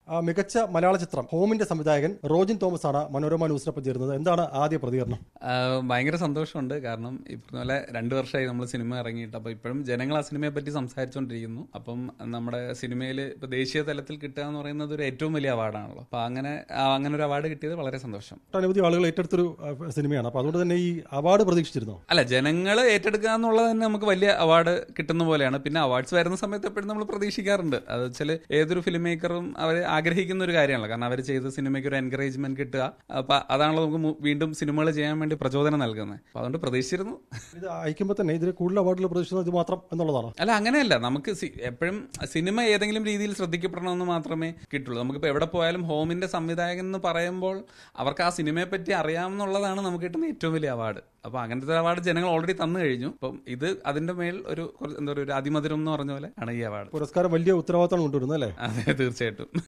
ആ, മികച്ച മലയാള ചിത്രം ഹോമിന്റെ സംവിധായകൻ റോജിൻ തോമസ് ആണ് മനോരമ ന്യൂസിനൊപ്പം ചേരുന്നത് എന്താണ് ആദ്യ പ്രതികരണം ആ, ഭയങ്കര സന്തോഷമുണ്ട് കാരണം ഈ പറഞ്ഞ പോലെ രണ്ടു വർഷമായി നമ്മൾ സിനിമ ഇറങ്ങിയിട്ട് അപ്പോൾ ഇപ്പോഴും ജനങ്ങൾ ആ സിനിമയെ പറ്റി സംസാരിച്ചുകൊണ്ടിരിക്കുന്നു അപ്പം നമ്മുടെ സിനിമയിൽ ഇപ്പോൾ ദേശീയ തലത്തിൽ കിട്ടുക എന്ന് പറയുന്നത് ഒരു ഏറ്റവും വലിയ അവാർഡാണല്ലോ അപ്പോൾ അങ്ങനെ ആ, അങ്ങനെ ഒരു അവാർഡ് കിട്ടിയത് വളരെ സന്തോഷം ഒട്ടനവധി ആളുകൾ ഏറ്റെടുത്തൊരു ആ, സിനിമയാണ് അപ്പോൾ അതുകൊണ്ട് തന്നെ ഈ അവാർഡ് പ്രതീക്ഷിച്ചിരുന്നോ അല്ല ജനങ്ങൾ ഏറ്റെടുക്കുക എന്നുള്ളത് തന്നെ നമുക്ക് വലിയ അവാർഡ് കിട്ടുന്ന പോലെയാണ് പിന്നെ അവാർഡ്സ് വരുന്ന സമയത്ത് എപ്പോഴും നമ്മൾ പ്രതീക്ഷിക്കാറുണ്ട് അത് വെച്ചാൽ ഏതൊരു ഫിലിം മേക്കറും അവർ ആഗ്രഹിക്കുന്ന ഒരു കാര്യമാണല്ലോ കാരണം അവർ ചെയ്ത സിനിമയ്ക്ക് ഒരു എൻകറേജ്മെന്റ് കിട്ടുക അപ്പൊ അതാണല്ലോ നമുക്ക് മു- വീണ്ടും സിനിമകൾ ചെയ്യാൻ വേണ്ടി പ്രചോദനം നൽകുന്നത് അപ്പൊ അതുകൊണ്ട് പ്രതീക്ഷിച്ചിരുന്നു ഇത് അയക്കുമ്പോൾ തന്നെ ഇതിൽ കൂടുതൽ അവാർഡുകൾ പ്രതീക്ഷിക്കുന്നത് ഇത് മാത്രം എന്നുള്ളതാണ് അല്ല അങ്ങനെയല്ല നമുക്ക് സി- എപ്പോഴും സിനിമ ഏതെങ്കിലും രീതിയിൽ ശ്രദ്ധിക്കപ്പെടണമെന്ന് മാത്രമേ കിട്ടുള്ളൂ നമുക്കിപ്പോൾ എവിടെ പോയാലും ഹോമിന്റെ സംവിധായകൻ എന്ന് പറയുമ്പോൾ അവർക്ക് ആ സിനിമയെ പറ്റി അറിയാമെന്നുള്ളതാണ് നമുക്ക് കിട്ടുന്ന ഏറ്റവും വലിയ അവാർഡ് അപ്പോൾ അങ്ങനത്തെ ഒരു അവാർഡ് ജനങ്ങൾ ഓൾറെഡി തന്നു കഴിഞ്ഞു അപ്പം ഇത് അതിന്റെ മേൽ ഒരു കുറച്ച് എന്താ പറയുക ഒരു അതിമധുരം എന്ന് പറഞ്ഞ പോലെ ആണ് ഈ അവാർഡ് പുരസ്കാരം വലിയ ഉത്തരവാദിത്തമാണ് കൊണ്ടുവരുന്നത് അല്ലേ അതെ തീർച്ചയായിട്ടും